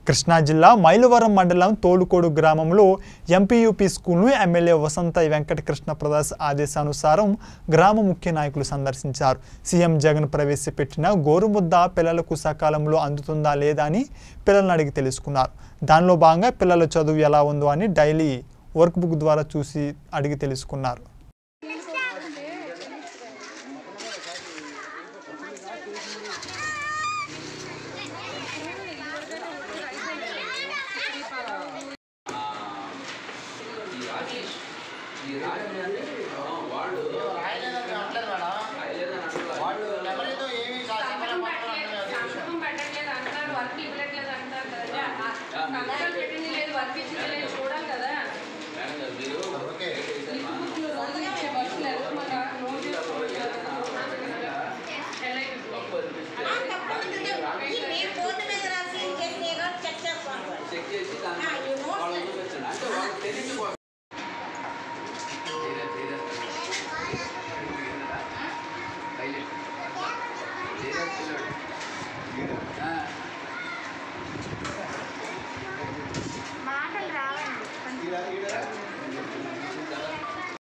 కృష్ణా జిల్లా మైలవరం మండలం తోలుకోడు గ్రామంలో ఎంపీయూపీ స్కూల్ను ఎమ్మెల్యే వసంత వెంకట కృష్ణ ప్రదాస్ ఆదేశానుసారం గ్రామ ముఖ్య నాయకులు సందర్శించారు సీఎం జగన్ ప్రవేశపెట్టిన గోరుముద్ద పిల్లలకు సకాలంలో అందుతుందా లేదా అని పిల్లలను అడిగి తెలుసుకున్నారు దానిలో భాగంగా పిల్లల చదువు ఎలా ఉందో అని డైలీ వర్క్ బుక్ ద్వారా చూసి అడిగి తెలుసుకున్నారు సంతకం పెట్టట్లేదు అంటున్నారు వర్క్ ఇవ్వట్లేదు అంటున్నారు కదా సంతకం పెట్టింది లేదు వర్క్ ఇచ్చింది లేదు చూడాలి కదా ఇప్పుడు రోజు ఇచ్చే బస్సులు ఎవరు మళ్ళా రోజు తీసుకోవాలి కదా. ఎలా మీరు బోర్డు మీద రాసి చెక్ చేయగా చెక్ చేసుకోవాలి ఆ, ఈ నోట్స్ ఆ